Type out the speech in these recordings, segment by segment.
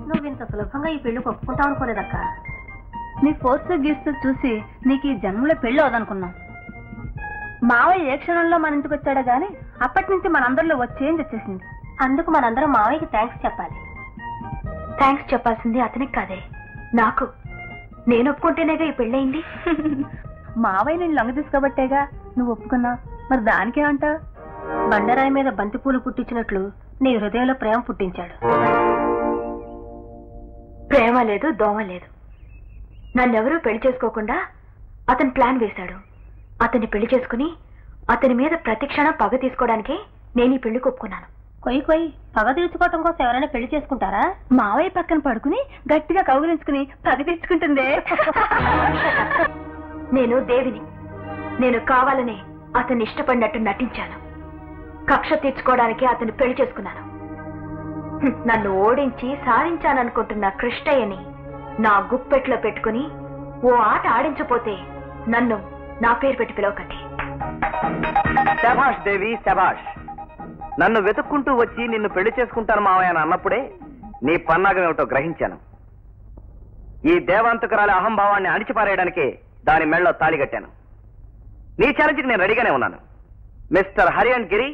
నువ్వు ఇంత సులభంగా ఈ పెళ్లికి ఒప్పుకుంటావు అనుకోలేదక్క నీ ఫోర్స్ గీస్తూ చూసి నీకు ఈ జన్మలో పెళ్లి అవదనుకున్నాం మావయ్య ఏ క్షణంలో మన ఇంటికి వచ్చాడో గాని అప్పటి నుంచి మనందరిలో వచ్చేంజ్ వచ్చేసింది అందుకు మనందరం మావయ్యకి థ్యాంక్స్ చెప్పాలి థ్యాంక్స్ చెప్పాల్సింది అతనికి కాదే నాకు నేను ఒప్పుకుంటేనేగా ఈ పెళ్ళయింది మావయ్య నేను లొంగ తీసుకోబట్టేగా నువ్వు ఒప్పుకున్నావు మరి దానికేమంటావు బండరాయి మీద బంతిపూలు పుట్టించినట్లు నీ హృదయంలో ప్రేమ పుట్టించాడు ప్రేమ లేదు దోమ లేదు నన్నెవరూ పెళ్లి చేసుకోకుండా అతను ప్లాన్ వేశాడు అతన్ని పెళ్లి చేసుకుని అతని మీద ప్రతి క్షణం పగ తీసుకోవడానికే నేను ఈ పెళ్లికి ఒప్పుకున్నాను కొయ్యి కొయ్యి పగ తీర్చుకోవటం కోసం ఎవరైనా పెళ్లి చేసుకుంటారా మావయ్య పక్కన పడుకుని గట్టిగా కౌగిలించుకుని పగ తెచ్చుకుంటుందే నేను దేవిని నేను కావాలనే అతన్ని ఇష్టపడినట్టు నటించాను కక్ష తీర్చుకోవడానికి అతన్ని పెళ్లి చేసుకున్నాను హ్మ్, నన్ను ఓడించి సాధించాననుకుంటున్న కృష్ణయ్యని నా గుప్పెట్లో పెట్టుకుని ఓ ఆట ఆడించపోతే నన్ను నా పేరు పెట్టి పిలవకండి శభాష్ దేవి శభాష్ నన్ను వెతుక్కుంటూ వచ్చి నిన్ను పెళ్లి చేసుకుంటాను మావయ్య అని అన్నప్పుడే నీ పన్నాగం ఏమిటో గ్రహించాను ఈ దేవాంతకురాలి అహంభావాన్ని అణిచిపారేయడానికే దాని మెళ్ళలో తాళి కట్టాను నీ ఛాలెంజ్కి నేను రెడీగానే ఉన్నాను మిస్టర్ హరి అండ్ గిరి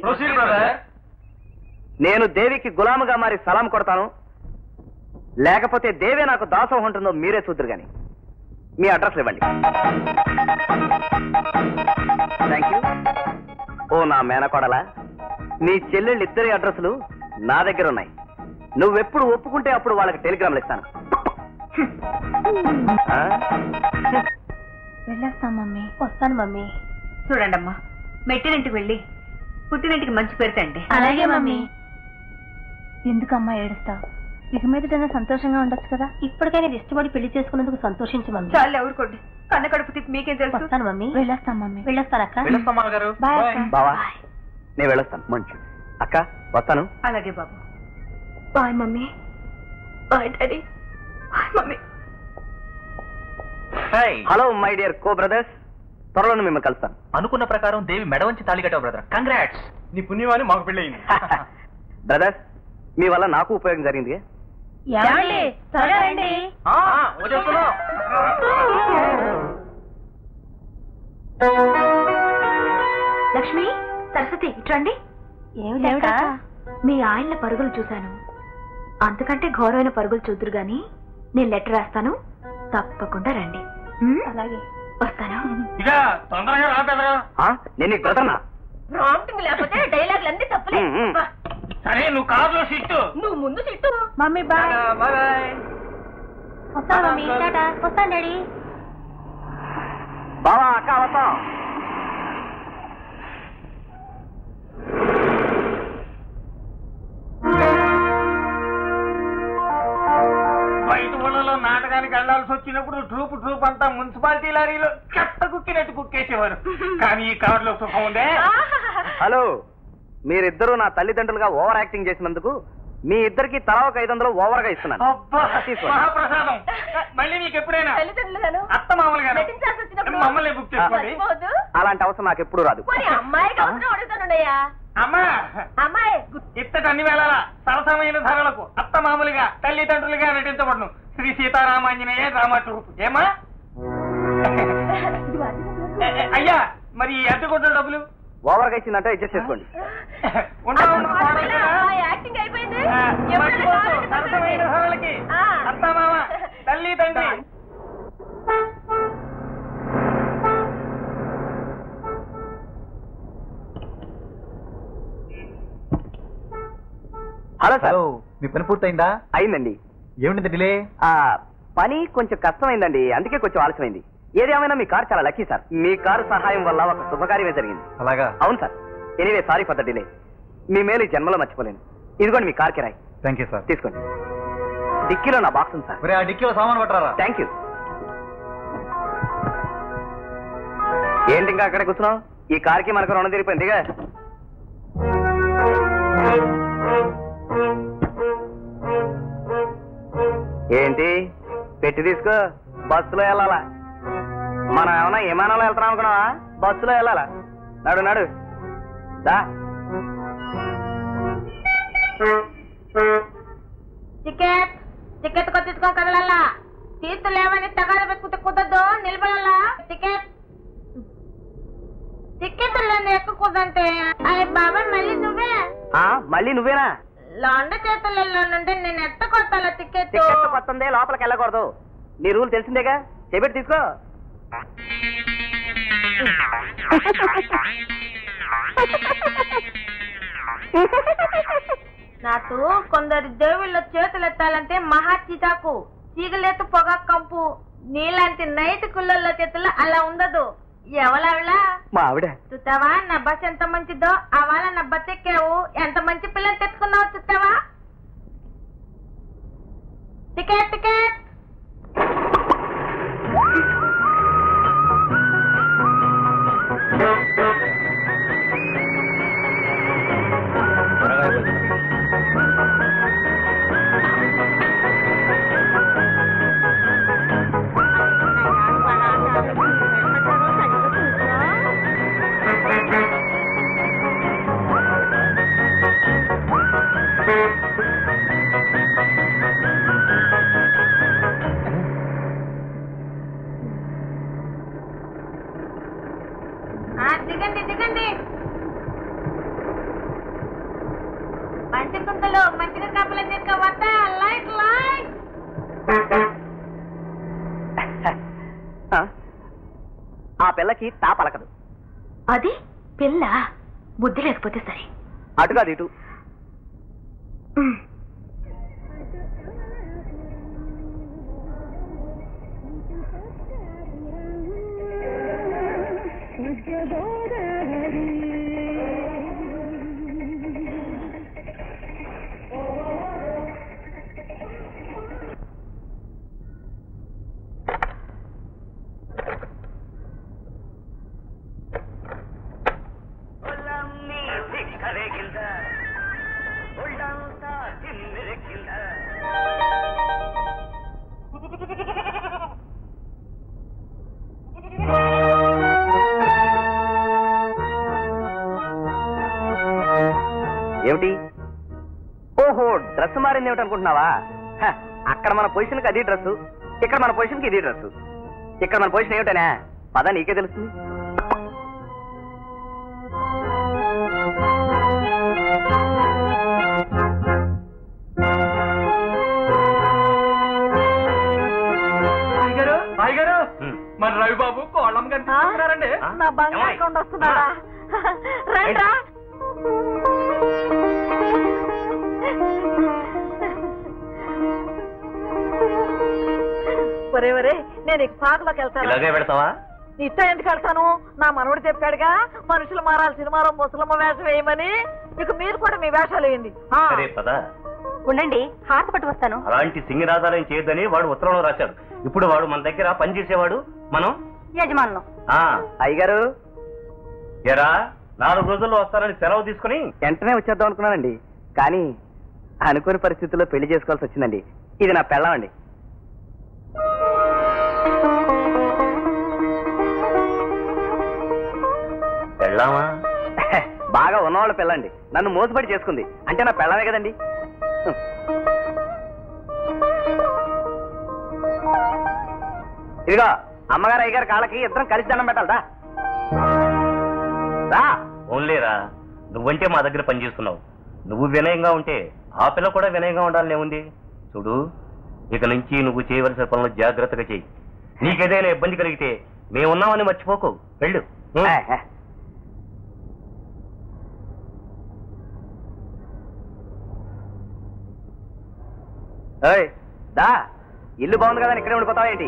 నేను దేవికి గులాముగా మారి సలాం కొడతాను లేకపోతే దేవే నాకు దాసం ఉంటుందో మీరే చూద్దరు గాని మీ అడ్రస్ ఇవ్వండి థ్యాంక్ యూ ఓ నా మేనకోడలా నీ చెల్లెళ్ళు ఇద్దరి అడ్రస్లు నా దగ్గర ఉన్నాయి నువ్వెప్పుడు ఒప్పుకుంటే అప్పుడు వాళ్ళకి టెలిగ్రామ్లు ఇస్తాను ఆ? వెళ్ళేస్తాం మమ్మీ వస్తాను మమ్మీ చూడండమ్మా మెట్టినింటికి వెళ్ళి పుట్టినింటికి మంచి పేరు తండి అలాగే మమ్మీ ఎందుకమ్మా ఏడుస్తావు ఇక మీదటైనా సంతోషంగా ఉండొచ్చు కదా ఇప్పటికైనా ఇది ఇష్టపడి పెళ్లి చేసుకున్నందుకు సంతోషించు మమ్మీ చాలు ఎవరుకోండి కన్న కడుపు తిప్పి మీకేం తెలుసు వస్తాను మమ్మీ వెళ్ళేస్తాం మమ్మీ వెళ్ళొస్తానక్క బాయ్ అక్క బావా నేను వెళ్ళొస్తాను మంచి అక్క వస్తాను అలాగే బాబు bye mummy bye daddy bye mummy hello my dear co brothers త్వరలో మిమ్మల్ని కలుస్తాను అనుకున్న ప్రకారం దేవి మెడ వంచి తాళి కట్టావు బ్రదర్ కంగ్రాట్స్ నీ పుణ్యమాని మాకు పెళ్ళయింది బ్రదర్స్ మీ వల్ల నాకు ఉపయోగం జరిగింది ఏమండి? త్వరగా రండి. లక్ష్మి సరస్వతి ఇట్రండి ఏమిటక్క మీ ఆయన్ల పరుగులు చూశాను అంతకంటే ఘోరమైన పరుగులు చూద్దరు గాని నేను లెటర్ రాస్తాను తప్పకుండా రండి ఉమ్? అలాగే వస్తాను ఇక తొందరగా రా పెదరా ఆ? నేను నీకు బ్రదర్నా ప్రాంప్టింగ్ లేకపోతే డైలాగులు అన్ని తప్పులే ఉమ్, ఉమ్. సరే నువ్వు కారులో సీటు నువ్వు ముందు సిట్టు మమ్మీ బాయ్ వస్తాను మమ్మీ టాటా వస్తాను డాడీ బావా అక్క వస్తాం బయట ఊళ్ళలో నాటకానికి వెళ్లాల్సి వచ్చినప్పుడు ట్రూప్ ట్రూప్ అంతా మున్సిపాలిటీ లారీలో చెత్త కుక్కినట్టు కుక్కేసేవారు కానీ ఈ కారులో సుఖం ఉందే హలో మీరిద్దరూ నా తల్లిదండ్రులుగా ఓవర్ యాక్టింగ్ చేసినందుకు మీ ఇద్దరికి తలా ఒక ఐదు వందలు ఓవర్ గా ఇస్తున్నాను అబ్బా తీసుకోండి. మహాప్రసాదం మళ్ళీ నీకు ఎప్పుడైనా తల్లిదండ్రులను అత్త మామూలుగా నటించాల్సి వచ్చినప్పుడు మమ్మల్ని బుక్ చేసుకోండి మర్చిపోవద్దు. అలాంటి అవసరం నాకు ఎప్పుడు రాదు పోనీ అమ్మాయికి అవసరం అడుగుతానున్నయ్యా అమ్మా అమ్మాయి ఇత్తటి అన్ని వేళలా సరసమైన ధరలకు అత్త మామూలుగా తల్లిదండ్రులుగా నటించబడును శ్రీ సీతారామాంజనేయ డ్రామా ట్రూప్ ఏమా ఏ, ఏ, అయ్యా మరి ఈ అద్దె కొట్టిన డబ్బులు ఓవర్ గా ఇచ్చిందంటే అడ్జస్ట్ చేసుకోండి ఉంటా, ఉంటా, పోనీ. అమ్మాయి యాక్టింగ్ అయిపోయింది ఆ, ఎప్పుడైనా మర్చిపోవద్దు, కావాలంటే సరసమైన ధరలకి ఆ. అత్త మామ తల్లి తండ్రి హలో సార్ మీ పని పూర్తయిందా అయిందండి ఏమిటి డిలే ఆ పని కొంచెం కష్టమైందండి అందుకే కొంచెం ఆలస్యమైంది ఏది ఏమైనా మీ కార్ చాలా లక్కీ సార్ మీ కారు సహాయం వల్ల ఒక శుభకార్యమే జరిగింది అలాగా అవును sir anyway sorry for the delay మీ మేలు ఈ జన్మలో మర్చిపోలేను ఇదిగోండి మీ కార్ కిరాయి థ్యాంక్ యూ సార్ తీసుకోండి డిక్కీలో నా బాక్స్ ఉంది సార్ మరి ఆ డిక్కీలో సామాన్ పట్టరా థ్యాంక్ యూ ఏంటి ఇంకా అక్కడే కూర్చున్నావు ఈ కార్కి మనకు రుణం తీరిపోయిందిగా ఏంటి పెట్టి తీసుకో బస్సులో వెళ్ళాలా మనం ఏమన్నా విమానంలో వెళ్తున్నాం అనుకున్నావా బస్సులో వెళ్ళాలా నడు నడు దా టికెట్ టికెట్ కొట్టించుకొని కదలల్లా సీట్లు లేవని తగాద పెట్టుకుంటే కుదరదు నిలబడాలా టికెట్ టికెట్ లేని ఎక్కుకుందంటే అయ్య బాబాయ్ మళ్ళీ నువ్వే ఆ, మళ్ళీ నువ్వేనా లాండ చేతులలో నుండి నేను ఎత్త కొట్టాలా టికెట్ టికెట్ కొత్తందే లోపలికి వెళ్ళకూడదు నీ రూల్ తెలిసిందేగా చెబిటి తీసుకో నాకు కొందరు దేవుళ్ళ చేతులు ఎత్తాలంటే మహా చిటాకు చీగలేత పొగ కంపు నీలాంటి నైట్ కుళ్ళల చేతుల్లో అలా ఉండదు ఎవలవలా మా ఆవిడ చూస్తావా నా బస్ ఎంత మంచిదో అవాళ నా బస్ ఎక్కావు ఎంత మంచి పిల్లలు తెచ్చుకున్నావు చూస్తావా టికెట్ టికెట్ ఆ, దిగండి దిగండి మంచి కుంతలు మంచిగా కప్పులు తీసుకోవద్దా లైట్ లైట్ ఆ, ఆ పిల్లకి తా పలకదు అది పిల్ల బుద్ధి లేకపోతే సరే అటు కాదు ఇటు ఏమిటి ఓహో డ్రెస్ మారింది ఏమిటి అనుకుంటున్నావా హ, అక్కడ మన పొజిషన్ కి అది డ్రెస్ ఇక్కడ మన పొజిషన్ కి ఇది డ్రెస్ ఇక్కడ మన పొజిషన్ ఏమిటనే పద నీకే తెలుస్తుంది అయ్యగారు అయ్యగారు హ్మ్. మన రవిబాబు కోళ్ళం కనిపిస్తున్నారండి నా బంగారు ఏమోయ్? కొండ వస్తున్నాడా రండ్రా ఒరే ఒరే నేను ఇక పాకలోకి వెళ్తాను ఇలాగే పెడతావా ఇట్ట ఎందుకు వెళ్తాను నా మనవడు చెప్పాడుగా మనుషులు మారాలి సినిమాలో ముసలమ్మ వేషం వేయమని ఇక మీరు కూడా మీ వేషాలు వేయండి ఆ. సరే పదా ఉండండి హారతి పట్టు వస్తాను అలాంటి సింగరాధారం చేయొద్దని వాడు ఉత్తరంలో రాశాడు ఇప్పుడు వాడు మన దగ్గర పనిచేసేవాడు మనం యజమానులు ఆ అయ్యగారు ఎరా నాలుగు రోజుల్లో వస్తారని సెలవు తీసుకుని వెంటనే వచ్చేద్దాం అనుకున్నానండి కానీ అనుకోని పరిస్థితుల్లో పెళ్లి చేసుకోవాల్సి వచ్చిందండి ఇది నా పెళ్ళం అండి వెళ్ళామా బాగా ఉన్నవాళ్ళ పిల్లండి నన్ను మోసపడి చేసుకుంది అంటే నా పెళ్ళమే కదండి హ్మ్. ఇదిగో అమ్మగారు అయ్యగారు కాళ్ళకి ఇద్దరం కలిసి దండం పెట్టాలదా రా ఓన్లేరా నువ్వంటే మా దగ్గర పనిచేస్తున్నావు నువ్వు వినయంగా ఉంటే ఆ పిల్ల కూడా వినయంగా ఉండాలని ఏముంది చూడు ఇక నుంచి నువ్వు చేయవలసిన పనులు జాగ్రత్తగా చెయ్యి నీకేదైనా ఇబ్బంది కలిగితే మేమున్నామని మర్చిపోకు వెళ్ళు ఉం. ఏ, ఏ. ఏయ్, దా ఇల్లు బాగుంది కదా ఇక్కడే ఉండిపోతావా ఏంటి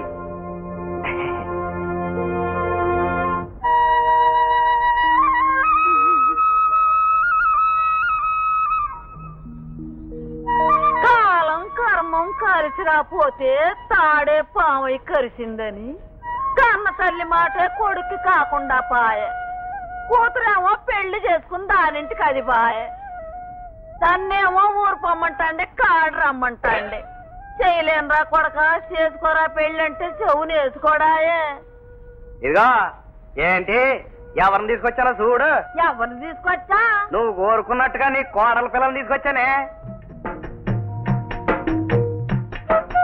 కాలం కర్మం కలిసి రాపోతే తాడే పామై కరిసిందని కన్న తల్లి మాటే కొడుక్కి కాకుండా పాయే కూతురేమో పెళ్లి చేసుకుని దానింటికి అది పాయే దాన్నేమో ఊరు పొమ్మంటాండి కాడు రమ్మంటాండి చేయలేనురా కొడక చేసుకోరా పెళ్ళి అంటే చెవుని వేసుకోడాయే ఇదిగో ఏంటి ఎవరిని తీసుకొచ్చానో చూడు ఎవరిని తీసుకొచ్చా నువ్వు కోరుకున్నట్టుగా నీ కోడల పిల్లల్ని తీసుకొచ్చానే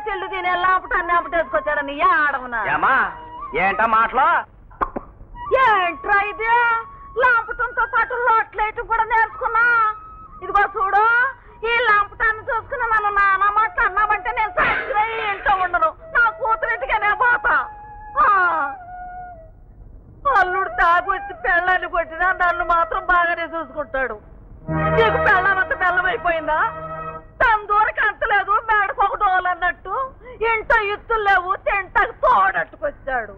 చిల్లు తినే లాపటాన్ని అప్పటేసుకొచ్చాడని ఆడవునా ఏమా ఏంటా మాటలో ఏంట్రా ఇది లాంపటంతో పాటు లోట్లేయటం కూడా నేర్చుకున్నా ఇదిగో చూడు ఈ లాంపటాన్ని చూసుకుని నన్ను నాన్న మాట అన్నామంటే నేను సాయంత్రం ఇంట్లో ఉండను నా కూతురింటికనే పోతా ఆ. అల్లుడు తాగొచ్చి పెళ్ళాన్ని కొట్టినా నన్ను మాత్రం బాగానే చూసుకుంటాడు నీకు పెళ్ళామంత బెల్లమైపోయిందా తన దూరకు అంతలేదు మేడకు ఒక డోలు అన్నట్టు ఇంట ఇత్తులు లేవు తింటకు తోడట్టుకొచ్చాడు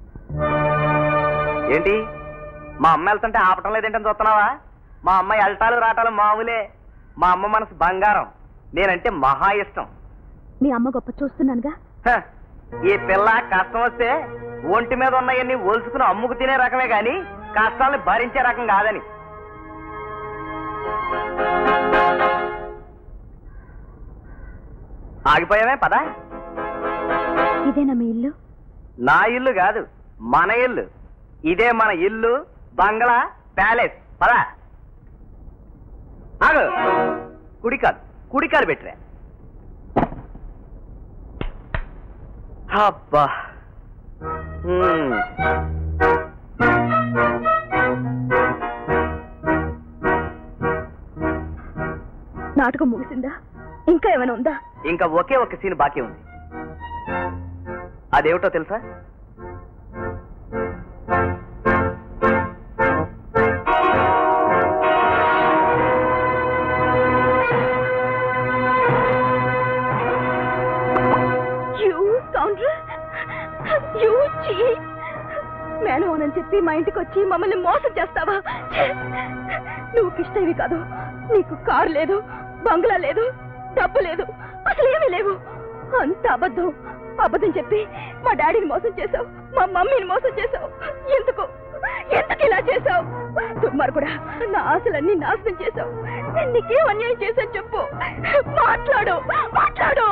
ఏంటి మా అమ్మ వెళ్తుంటే ఆపటం లేదేంటని చూస్తున్నావా మా అమ్మ ఎల్టాలు రాటాలు మామూలే మా అమ్మ మనసు బంగారం నేనంటే మహా ఇష్టం మీ అమ్మ గొప్ప చూస్తున్నానుగా హ, ఈ పిల్ల కష్టం వస్తే ఒంటి మీద ఉన్నాయన్ని ఒలుసుకుని అమ్ముకు తినే రకమే గాని కష్టాల్ని భరించే రకం కాదని ఆగిపోయావే పదా ఇదేనా మీ ఇల్లు నా ఇల్లు కాదు మన ఇల్లు ఇదే మన ఇల్లు బంగ్లా ప్యాలెస్ పదా ఆగు కుడికాలు కుడికాలు పెట్టరా అబ్బా మ్మ్. నాటకం ముగిసిందా ఇంకా ఏమైనా ఉందా ఇంకా ఒకే ఒక సీన్ బాకీ ఉంది అదేమిటో తెలుసా యూ కౌంటర్ యూ చీట్ మేనోనని చెప్పి మా ఇంటికి వచ్చి మమ్మల్ని మోసం చేస్తావా ఛే! నువ్వు కిష్టవి కాదు నీకు కారు లేదు బంగ్లా లేదు డబ్బు లేదు అసలు ఏమీ లేవు అంత అబద్ధం అబద్ధం చెప్పి మా డాడీని మోసం చేసావు మా మమ్మీని మోసం చేసావు ఎందుకు ఎందుకు ఇలా చేసావు దుర్మార్గుడా నా ఆశలన్నీ నాశనం చేసావు నేను నీకేం అన్యాయం చేశాను చెప్పు మాట్లాడు మాట్లాడు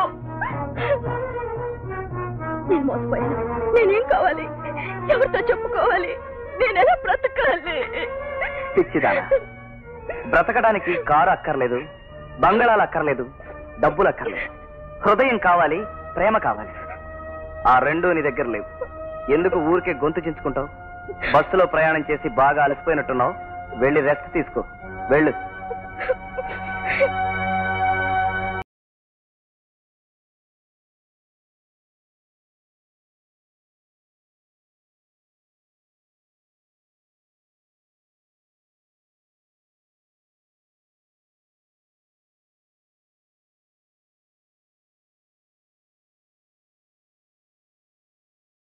నేను మోసపోయాను నేనేం కావాలి ఎవరితో చెప్పుకోవాలి నేను ఎలా బ్రతకాలి పిచ్చిదానా బ్రతకడానికి కారు అక్కర్లేదు బంగళాలు అక్కర్లేదు డబ్బులు అక్కర్లేదు హృదయం కావాలి ప్రేమ కావాలి ఆ రెండు నీ దగ్గర లేవు ఎందుకు ఊరికే గొంతు చించుకుంటావు బస్సులో ప్రయాణం చేసి బాగా అలసిపోయినట్టున్నావు వెళ్ళి రెస్ట్ తీసుకో వెళ్ళు